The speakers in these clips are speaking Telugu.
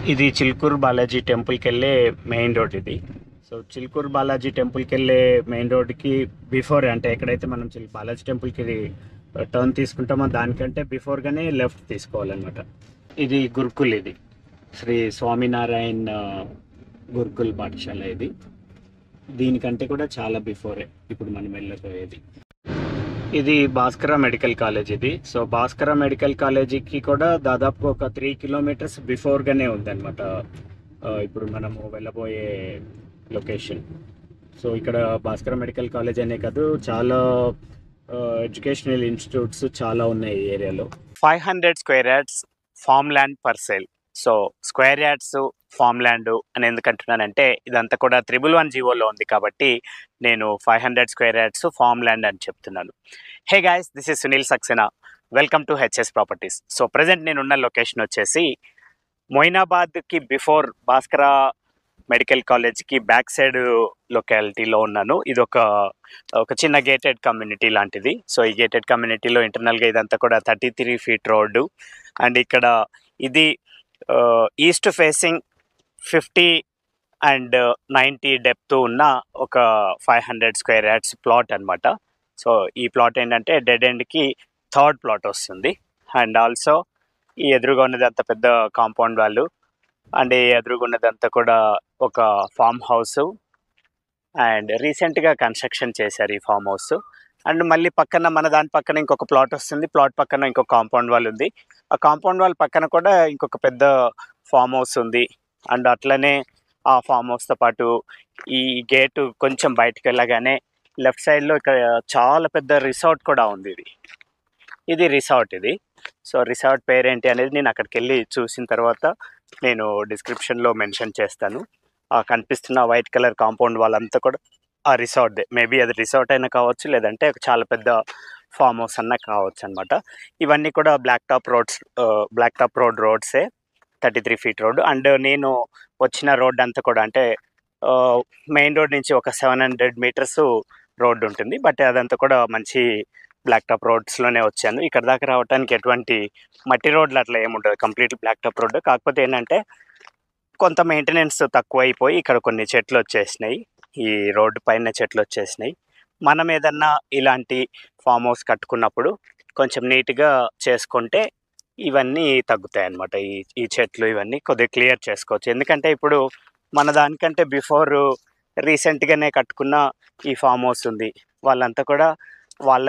ఇది చిల్కూరు బాలాజీ టెంపుల్కి వెళ్ళే మెయిన్ రోడ్ ఇది సో చిల్కూరు బాలాజీ టెంపుల్కి వెళ్ళే మెయిన్ రోడ్కి బిఫోర్ అంటే ఎక్కడైతే మనం చిల్ బాలాజీ టెంపుల్కి టర్న్ తీసుకుంటామో దానికంటే బిఫోర్గానే లెఫ్ట్ తీసుకోవాలన్నమాట ఇది గురుకుల్ ఇది శ్రీ స్వామినారాయణ్ ఆ, గురుకుల్ పాఠశాల ఇది దీనికంటే కూడా చాలా బిఫోరే ఇప్పుడు మనం వెళ్ళబోయేది ఇది భాస్కర మెడికల్ కాలేజ్ ఇది సో భాస్కర మెడికల్ కాలేజీకి కూడా దాదాపు ఒక త్రీ కిలోమీటర్స్ బిఫోర్గానే ఉందన్నమాట ఆ, ఇప్పుడు మనము వెళ్ళబోయే లొకేషన్ సో ఇక్కడ భాస్కర మెడికల్ కాలేజ్ అనే కాదు చాలా ఎడ్యుకేషనల్ ఇన్స్టిట్యూట్స్ చాలా ఉన్నాయి ఈ ఏరియాలో five hundred square yards farm land per sale so square yards farm land అని ఎందుకు అంటున్నానంటే ఇదంతా కూడా త్రిబుల్ వన్ జీవోలో ఉంది కాబట్టి నేను five hundred square yards farm land అని చెప్తున్నాను hey guys this is Sunil Saxena welcome to HS properties so present నేనున్న లొకేషన్ వచ్చేసి మొయినాబాద్కి బిఫోర్ భాస్కర మెడికల్ కాలేజ్కి బ్యాక్ సైడ్ లొకాలిటీలో ఉన్నాను ఇది ఒక ఒక చిన్న గేటెడ్ కమ్యూనిటీ లాంటిది సో ఈ గేటెడ్ కమ్యూనిటీలో ఇంటర్నల్గా ఇదంతా కూడా థర్టీ త్రీ ఫీట్ రోడ్డు అండ్ ఇక్కడ ఇది east facing fifty and ninety depth ఉన్న ఒక five hundred square yards plot అన్నమాట సో ఈ ప్లాట్ ఏంటంటే డెడ్ ఎండ్కి థర్డ్ ప్లాట్ వస్తుంది అండ్ ఆల్సో ఈ ఎదురుగా ఉన్నది అంత పెద్ద కాంపౌండ్ వాళ్ళు అండ్ ఈ ఎదురుగా ఉన్నదంతా కూడా ఒక ఫామ్ హౌస్ అండ్ రీసెంట్గా కన్స్ట్రక్షన్ చేశారు ఈ ఫామ్ హౌస్ అండ్ మళ్ళీ పక్కన మన దాని పక్కన ఇంకొక ప్లాట్ వస్తుంది ప్లాట్ పక్కన ఇంకొక కాంపౌండ్ వాల్ ఉంది ఆ కాంపౌండ్ వాల్ పక్కన కూడా ఇంకొక పెద్ద ఫామ్ హౌస్ ఉంది అండ్ అట్లనే ఆ ఫామ్ హౌస్తో పాటు ఈ గేట్ కొంచెం బయటకు వెళ్ళగానే లెఫ్ట్ సైడ్లో ఇక్కడ చాలా పెద్ద రిసార్ట్ కూడా ఉంది ఇది ఇది రిసార్ట్ ఇది సో రిసార్ట్ పేరేంటి అనేది నేను అక్కడికి వెళ్ళి చూసిన తర్వాత నేను డిస్క్రిప్షన్లో మెన్షన్ చేస్తాను ఆ కనిపిస్తున్న వైట్ కలర్ కాంపౌండ్ వాళ్ళంతా కూడా ఆ రిసార్ట్దే మేబీ అది రిసార్ట్ అయినా కావచ్చు లేదంటే ఒక చాలా పెద్ద ఫామ్ హౌస్ అన్నా కావచ్చు అనమాట ఇవన్నీ కూడా black top roads black top road రోడ్సే thirty three feet road and నేను వచ్చిన రోడ్ అంతా కూడా అంటే మెయిన్ రోడ్ నుంచి ఒక సెవెన్ హండ్రెడ్ మీటర్స్ రోడ్ ఉంటుంది బట్ అదంతా కూడా మంచి బ్లాక్ టాప్ రోడ్స్లోనే వచ్చాను ఇక్కడ దాకా రావడానికి ఎటువంటి మట్టి రోడ్లు అట్లా ఏముండదు కంప్లీట్ బ్లాక్ టాప్ రోడ్ కాకపోతే ఏంటంటే కొంత మెయింటెనెన్స్ తక్కువ అయిపోయి ఇక్కడ కొన్ని చెట్లు వచ్చేసినాయి ఈ రోడ్డు పైన చెట్లు వచ్చేసినాయి మనం ఏదన్నా ఇలాంటి ఫామ్ హౌస్ కట్టుకున్నప్పుడు కొంచెం నీట్గా చేసుకుంటే ఇవన్నీ తగ్గుతాయి అన్నమాట ఈ ఈ చెట్లు ఇవన్నీ కొద్దిగా క్లియర్ చేసుకోవచ్చు ఎందుకంటే ఇప్పుడు మన దానికంటే బిఫోర్ రీసెంట్గానే కట్టుకున్న ఈ ఫామ్ హౌస్ ఉంది వాళ్ళంతా కూడా వాళ్ళ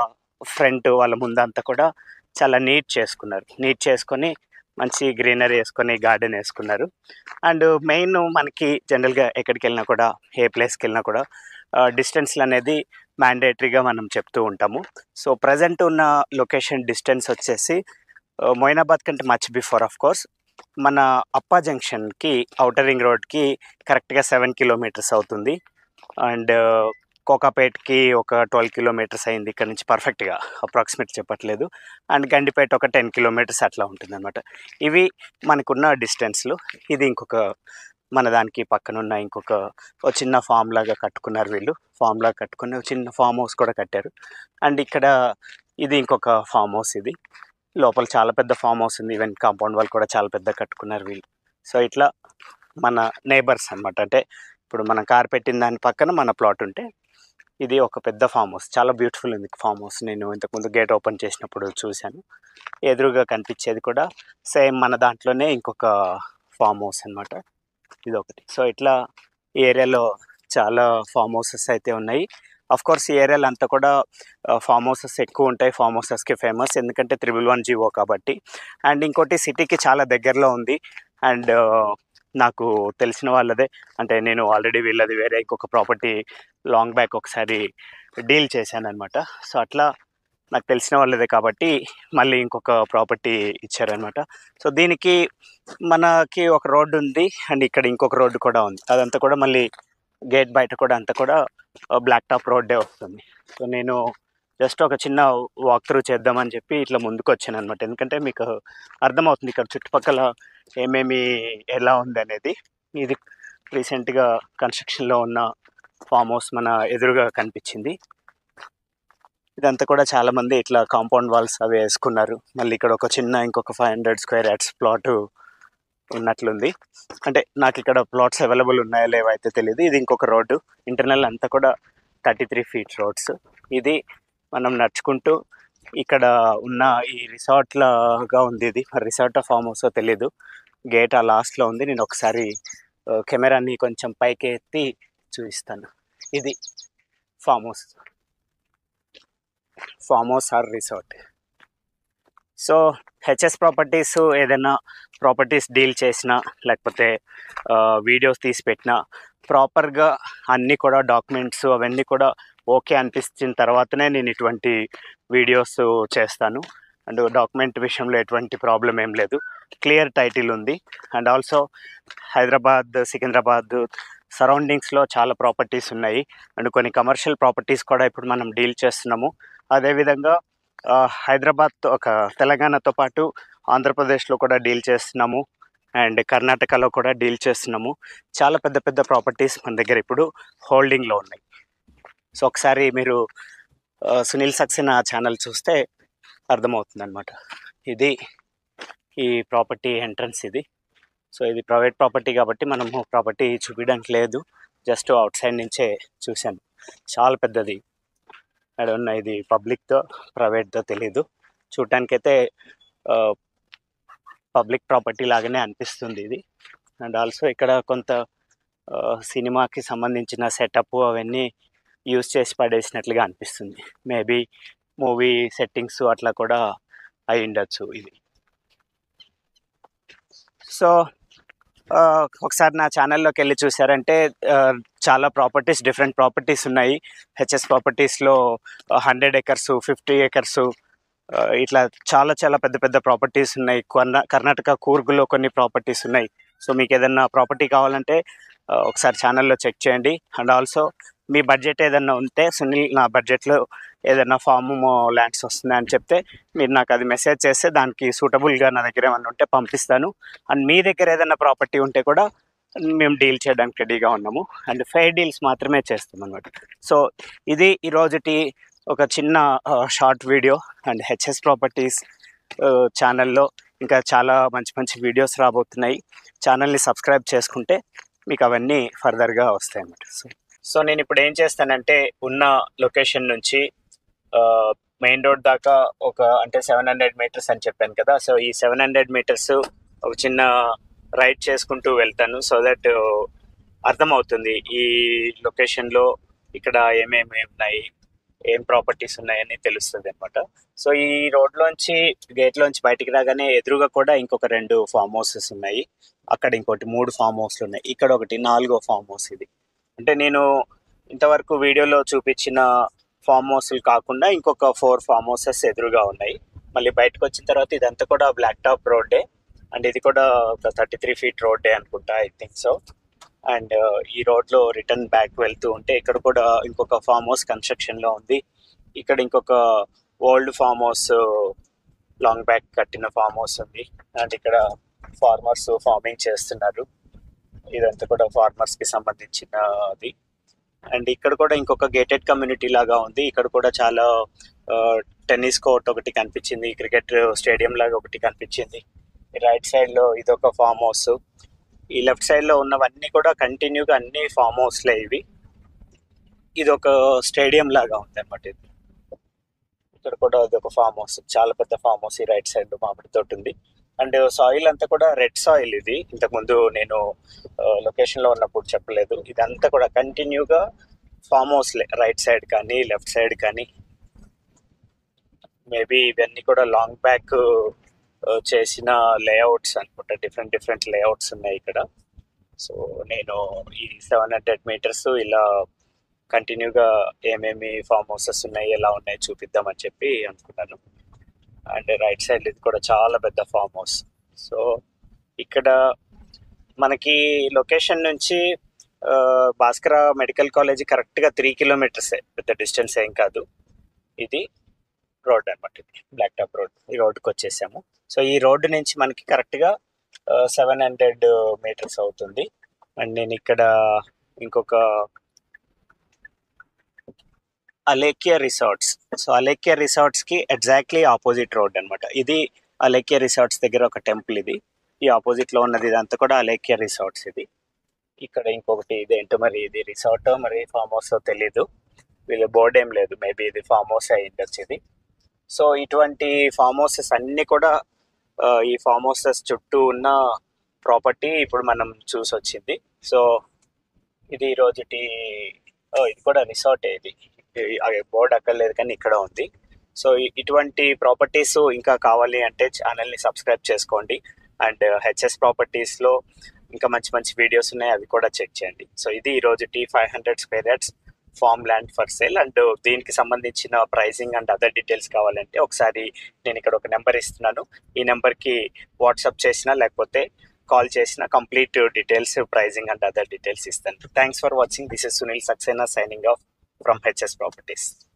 ఫ్రంట్ వాళ్ళ ముందంతా కూడా చాలా నీట్ చేసుకున్నారు నీట్ చేసుకొని మంచి గ్రీనరీ వేసుకొని గార్డెన్ వేసుకున్నారు అండ్ మెయిన్ మనకి జనరల్గా ఎక్కడికి వెళ్ళినా కూడా ఏ ప్లేస్కి వెళ్ళినా కూడా డిస్టెన్స్లు అనేది మ్యాండేటరీగా మనం చెప్తూ ఉంటాము సో ప్రజెంట్ ఉన్న లొకేషన్ డిస్టెన్స్ వచ్చేసి ఆ, మొయినాబాద్ కంటే మచ్ బిఫోర్ ఆఫ్ కోర్స్ మన అప్పా జంక్షన్కి అవుటర్ రింగ్ రోడ్కి కరెక్ట్గా సెవెన్ కిలోమీటర్స్ అవుతుంది అండ్ కోకాపేట్కి ఒక ట్వెల్వ్ కిలోమీటర్స్ అయింది ఇక్కడ నుంచి పర్ఫెక్ట్గా అప్రాక్సిమేట్ చెప్పట్లేదు అండ్ గండిపేట ఒక టెన్ కిలోమీటర్స్ అట్లా ఉంటుంది అనమాట ఇవి మనకున్న డిస్టెన్స్లు ఇది ఇంకొక మన దానికి పక్కన ఉన్న ఇంకొక ఒక చిన్న ఫామ్ లాగా కట్టుకున్నారు వీళ్ళు ఫామ్ లాగా కట్టుకుని ఒక చిన్న ఫామ్ హౌస్ కూడా కట్టారు అండ్ ఇక్కడ ఇది ఇంకొక ఫామ్ హౌస్ ఇది లోపల చాలా పెద్ద ఫామ్ హౌస్ ఉంది ఈవెన్ కాంపౌండ్ వాళ్ళు కూడా చాలా పెద్ద కట్టుకున్నారు వీళ్ళు సో ఇట్లా మన నేబర్స్ అన్నమాట అంటే ఇప్పుడు మనం కార్ పెట్టిన దాని పక్కన మన ప్లాట్ ఉంటే ఇది ఒక పెద్ద ఫామ్ హౌస్ చాలా బ్యూటిఫుల్ ఉంది ఫామ్ హౌస్ నేను ఇంతకుముందు గేట్ ఓపెన్ చేసినప్పుడు చూశాను ఎదురుగా కనిపించేది కూడా సేమ్ మన దాంట్లోనే ఇంకొక ఫామ్ హౌస్ అన్నమాట ఇది ఒకటి సో ఇట్లా ఈ ఏరియాలో చాలా ఫామ్ హౌసెస్ అయితే ఉన్నాయి అఫ్ కోర్స్ ఈ ఏరియాలో అంతా కూడా ఫామ్ హౌసెస్ ఎక్కువ ఉంటాయి ఫామ్ హౌసెస్కి ఫేమస్ ఎందుకంటే త్రిబుల్ వన్ జీవో కాబట్టి అండ్ ఇంకోటి సిటీకి చాలా దగ్గరలో ఉంది అండ్ నాకు తెలిసిన వాళ్ళదే అంటే నేను ఆల్రెడీ వీళ్ళది వేరే ఇంకొక ప్రాపర్టీ లాంగ్ బ్యాక్ ఒకసారి డీల్ చేశాను అనమాట సో అట్లా నాకు తెలిసిన వాళ్ళదే కాబట్టి మళ్ళీ ఇంకొక ప్రాపర్టీ ఇచ్చారనమాట సో దీనికి మనకి ఒక రోడ్డు ఉంది అండ్ ఇక్కడ ఇంకొక రోడ్డు కూడా ఉంది అదంతా కూడా మళ్ళీ గేట్ బయట కూడా అంతా కూడా బ్లాక్ టాప్ రోడ్డే వస్తుంది సో నేను జస్ట్ ఒక చిన్న వాక్ త్రూ చేద్దామని చెప్పి ఇట్లా ముందుకు వచ్చాను అనమాట ఎందుకంటే మీకు అర్థమవుతుంది ఇక్కడ చుట్టుపక్కల ఏమేమి ఎలా ఉంది అనేది ఇది రీసెంట్గా కన్స్ట్రక్షన్లో ఉన్న ఫామ్ హౌస్ మన ఎదురుగా కనిపించింది ఇదంతా కూడా చాలా మంది ఇట్లా కాంపౌండ్ వాల్స్ అవి వేసుకున్నారు మళ్ళీ ఇక్కడ ఒక చిన్న ఇంకొక five hundred square yards plot ఉన్నట్లుంది అంటే నాకు ఇక్కడ ప్లాట్స్ అవైలబుల్ ఉన్నాయో లేవో అయితే తెలియదు ఇది ఇంకొక రోడ్డు ఇంటర్నల్ అంతా కూడా థర్టీ త్రీ ఫీట్ రోడ్స్ ఇది మనం నడుచుకుంటూ ఇక్కడ ఉన్న ఈ రిసార్ట్ లాగా ఉంది ఇది రిసార్ట్ ఫామ్ హౌస్ తెలీదు గేట్ ఆ లాస్ట్లో ఉంది నేను ఒకసారి ఆ, కెమెరాని కొంచెం పైకి ఎత్తి చూపిస్తాను ఇది farm house farm house or resort so HS properties ఏదైనా ప్రాపర్టీస్ డీల్ చేసినా లేకపోతే వీడియోస్ తీసి పెట్టినా ప్రాపర్గా అన్నీ కూడా డాక్యుమెంట్స్ అవన్నీ కూడా ఓకే అనిపించిన తర్వాతనే నేను ఇటువంటి వీడియోస్ చేస్తాను అండ్ డాక్యుమెంట్ విషయంలో ఎటువంటి ప్రాబ్లం ఏం లేదు క్లియర్ టైటిల్ ఉంది అండ్ ఆల్సో హైదరాబాద్ సికింద్రాబాద్ సరౌండింగ్స్లో చాలా ప్రాపర్టీస్ ఉన్నాయి అండ్ కొన్ని కమర్షియల్ ప్రాపర్టీస్ కూడా ఇప్పుడు మనం డీల్ చేస్తున్నాము అదేవిధంగా ఆ, హైదరాబాద్ ఒక తెలంగాణతో పాటు ఆంధ్రప్రదేశ్లో కూడా డీల్ చేస్తున్నాము అండ్ కర్ణాటకలో కూడా డీల్ చేస్తున్నాము చాలా పెద్ద పెద్ద ప్రాపర్టీస్ మన దగ్గర ఇప్పుడు హోల్డింగ్లో ఉన్నాయి సో ఒకసారి మీరు ఆ, సునీల్ సక్సేనా ఛానల్ చూస్తే అర్థమవుతుంది అనమాట ఇది ఈ ప్రాపర్టీ ఎంట్రన్స్ ఇది సో ఇది ప్రైవేట్ ప్రాపర్టీ కాబట్టి మనము ప్రాపర్టీ చూపించడానికి లేదు జస్ట్ అవుట్ సైడ్ నుంచే చూశాను చాలా పెద్దది అక్కడ ఉన్న ఇది పబ్లిక్తో ప్రైవేట్తో తెలీదు చూడటానికైతే పబ్లిక్ ప్రాపర్టీ లాగానే అనిపిస్తుంది ఇది అండ్ ఆల్సో ఇక్కడ కొంత ఆ, సినిమాకి సంబంధించిన సెటప్ అవన్నీ యూస్ చేసి పడేసినట్లుగా అనిపిస్తుంది మేబీ మూవీ సెట్టింగ్స్ అట్లా కూడా అయి ఉండొచ్చు ఇది సో ఆ, ఒకసారి నా ఛానల్లోకి వెళ్ళి చూసారంటే ఆ, చాలా ప్రాపర్టీస్ డిఫరెంట్ ప్రాపర్టీస్ ఉన్నాయి హెచ్ఎస్ ప్రాపర్టీస్లో హండ్రెడ్ ఎకర్స్ ఫిఫ్టీ ఎకర్స్ ఇట్లా చాలా చాలా పెద్ద పెద్ద ప్రాపర్టీస్ ఉన్నాయి కర్ణా కర్ణాటక కూర్గులో కొన్ని ప్రాపర్టీస్ ఉన్నాయి సో మీకు ఏదైనా ప్రాపర్టీ కావాలంటే ఆ, ఒకసారి ఛానల్లో చెక్ చేయండి అండ్ ఆల్సో మీ బడ్జెట్ ఏదైనా ఉంటే సునీల్ నా బడ్జెట్లో ఏదైనా ఫామ్ ల్యాండ్స్ వస్తున్నాయి అని చెప్తే మీరు నాకు అది మెసేజ్ చేస్తే దానికి సూటబుల్గా నా దగ్గర ఏమైనా ఉంటే పంపిస్తాను అండ్ మీ దగ్గర ఏదైనా ప్రాపర్టీ ఉంటే కూడా మేము డీల్ చేయడానికి రెడీగా ఉన్నాము అండ్ ఫెయిర్ డీల్స్ మాత్రమే చేస్తాం అనమాట సో ఇది ఈ రోజుటి ఒక చిన్న short video and HS properties ఛానల్లో ఇంకా చాలా మంచి మంచి వీడియోస్ రాబోతున్నాయి ఛానల్ని సబ్స్క్రైబ్ చేసుకుంటే మీకు అవన్నీ ఫర్దర్గా వస్తాయి అన్నమాట సో సో నేను ఇప్పుడు ఏం చేస్తానంటే ఉన్న లొకేషన్ నుంచి మెయిన్ రోడ్ దాకా ఒక అంటే సెవెన్ హండ్రెడ్ మీటర్స్ అని చెప్పాను కదా సో ఈ సెవెన్ హండ్రెడ్ మీటర్స్ ఒక చిన్న రైడ్ చేసుకుంటూ వెళ్తాను సో దట్ అర్థమవుతుంది ఈ లొకేషన్లో ఇక్కడ ఏమేమి ఉన్నాయి ఏం ప్రాపర్టీస్ ఉన్నాయని తెలుస్తుంది అనమాట సో ఈ రోడ్లోంచి గేట్లోంచి బయటికి రాగానే ఎదురుగా కూడా ఇంకొక రెండు ఫామ్ హౌసెస్ ఉన్నాయి అక్కడ ఇంకోటి మూడు ఫామ్ హౌస్లు ఉన్నాయి ఇక్కడ ఒకటి నాలుగో ఫామ్ హౌస్ ఇది అంటే నేను ఇంతవరకు వీడియోలో చూపించిన ఫామ్ హౌస్లు కాకుండా ఇంకొక ఫోర్ ఫామ్ హౌసెస్ ఎదురుగా ఉన్నాయి మళ్ళీ బయటకు వచ్చిన తర్వాత ఇదంతా కూడా బ్లాక్ టాప్ రోడ్డే అండ్ ఇది కూడా ఒక థర్టీ త్రీ ఫీట్ రోడ్డే అనుకుంటా ఐ థింక్ సో అండ్ ఈ రోడ్లో రిటర్న్ బ్యాక్ వెళ్తూ ఉంటే ఇక్కడ కూడా ఇంకొక ఫామ్ హౌస్ కన్స్ట్రక్షన్లో ఉంది ఇక్కడ ఇంకొక old farm house long back కట్టిన ఫామ్ హౌస్ ఉంది అండ్ ఇక్కడ ఫార్మర్స్ ఫార్మింగ్ చేస్తున్నారు ఇదంతా కూడా ఫార్మర్స్ కి సంబంధించినది అండ్ ఇక్కడ కూడా ఇంకొక గేటెడ్ కమ్యూనిటీ లాగా ఉంది ఇక్కడ కూడా చాలా టెన్నిస్ కోర్ట్ ఒకటి కనిపించింది క్రికెట్ స్టేడియం లాగా ఒకటి కనిపించింది రైట్ సైడ్ లో ఇదొక ఫామ్ హౌస్ ఈ లెఫ్ట్ సైడ్ లో ఉన్నవన్నీ కూడా కంటిన్యూగా అన్ని ఫామ్ హౌస్లే ఇవి ఇది ఒక స్టేడియం లాగా ఉంది అనమాట ఇది ఇక్కడ కూడా ఇది ఒక ఫామ్ హౌస్ చాలా పెద్ద ఫామ్ హౌస్ ఈ రైట్ సైడ్ మామిడి తోటి ఉంది అండ్ సాయిల్ అంతా కూడా రెడ్ సాయిల్ ఇది ఇంతకుముందు నేను లొకేషన్ లో ఉన్నప్పుడు చెప్పలేదు ఇదంతా కూడా కంటిన్యూగా ఫామ్ హౌస్లే రైట్ సైడ్ కానీ లెఫ్ట్ సైడ్ కానీ మేబీ ఇవన్నీ కూడా లాంగ్ బ్యాక్ చేసిన లేఅవుట్స్ అనుకుంటా డిఫరెంట్ డిఫరెంట్ లేఅవుట్స్ ఉన్నాయి ఇక్కడ సో నేను ఈ సెవెన్ హండ్రెడ్ మీటర్స్ ఇలా కంటిన్యూగా ఏమేమి ఫామ్ హౌసెస్ ఉన్నాయి ఎలా ఉన్నాయి చూపిద్దామని చెప్పి అనుకున్నాను అండ్ రైట్ సైడ్ ఇది కూడా చాలా పెద్ద ఫామ్ హౌస్ సో ఇక్కడ మనకి లొకేషన్ నుంచి ఆ, భాస్కర మెడికల్ కాలేజ్ కరెక్ట్గా త్రీ కిలోమీటర్సే పెద్ద డిస్టెన్స్ ఏం కాదు ఇది రోడ్ అనమాట ఇది బ్లాక్ టాప్ రోడ్ ఈ రోడ్కి వచ్చేసాము సో ఈ రోడ్డు నుంచి మనకి కరెక్ట్గా సెవెన్ హండ్రెడ్ మీటర్స్ అవుతుంది అండ్ నేను ఇక్కడ ఇంకొక Alekhya resorts so Alekhya resorts కి ఎగ్జాక్ట్లీ ఆపోజిట్ రోడ్ అన్నమాట ఇది అలేకియా రిసార్ట్స్ దగ్గర ఒక టెంపుల్ ఇది ఈ ఆపోజిట్ లో ఉన్నది ఇదంతా కూడా అలేఖ్య రిసార్ట్స్ ఇది ఇక్కడ ఇంకొకటి ఇదేంటో మరి ఇది రిసార్ట్ మరి ఫామ్ హౌస్ తెలీదు వీళ్ళ బోర్డు ఏం లేదు మేబీ ఇది ఫామ్ హౌస్ అయి ఉండొచ్చు ఇది సో ఇటువంటి ఫామ్ హౌసెస్ అన్ని కూడా ఆ, ఈ ఫామ్ హౌసెస్ చుట్టూ ఉన్న ప్రాపర్టీ ఇప్పుడు మనం చూసి వచ్చింది సో ఇది ఈ రోజుటి ఓ, ఇది కూడా రిసార్ట్ ఇది బోర్డు అక్కడ లేదు కానీ ఇక్కడ ఉంది సో ఇ- ఇటువంటి ప్రాపర్టీస్ ఇంకా కావాలి అంటే ఛానల్ని సబ్స్క్రైబ్ చేసుకోండి అండ్ హెచ్ఎస్ ప్రాపర్టీస్లో ఇంకా మంచి మంచి వీడియోస్ ఉన్నాయి అవి కూడా చెక్ చేయండి సో ఇది ఈరోజు టీ five hundred square yards farm land for sale and దీనికి సంబంధించిన ప్రైసింగ్ అండ్ అదర్ డీటెయిల్స్ కావాలంటే ఒకసారి నేను ఇక్కడ ఒక నెంబర్ ఇస్తున్నాను ఈ నెంబర్కి వాట్సాప్ చేసినా లేకపోతే కాల్ చేసిన complete details pricing and other details ఇస్తాను thanks for watching this is Sunil Saxena signing off from HS properties